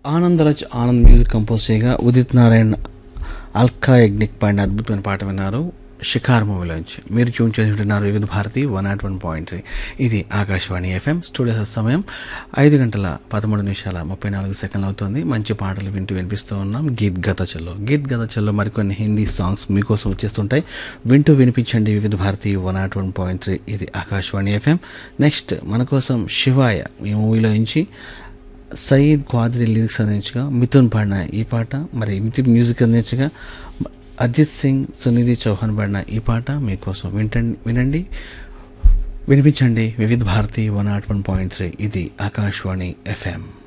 Anandraj Anand music compose చేయగా ఉదిత్ నారాయణ్ అల్కా యజ్ఞిక్ పాడిన అద్భుతమైన పాట విన్నారు షికార్ మూవీలోంచి మీరు ట్యూన్ చేసి వింటున్నారు Vividh Bharati one naught one point three ఇది ఆకాశవాణి ఎఫ్ఎం స్టూడియో సమయం ఐదు గంటల పదమూడు నిమిషాల ముప్పై నాలుగు సెకండ్లు అవుతుంది మంచి పాటలు వింటూ వినిపిస్తూ ఉన్నాం గీత్ గత చల్లో గీత్ గత చల్లో మరికొన్ని హిందీ సాంగ్స్ మీకోసం వచ్చేస్తుంటాయి వింటూ వినిపించండి Vividh Bharati one naught one point three ఇది ఆకాశవాణి ఎఫ్ఎం నెక్స్ట్ మన కోసం శివాయ ఈ మూవీలో నుంచి సయీద్ క్వాద్రి లిరిక్స్ అందించగా మిథున్ పాడిన ఈ పాట మరి మిథున్ మ్యూజిక్ అందించగా అజిత్ సింగ్ సునిధి చౌహాన్ పాడిన ఈ పాట మీకోసం వింటండి వినండి వినిపించండి Vividh Bharati one naught one point three ఇది ఆకాశవాణి ఎఫ్ఎం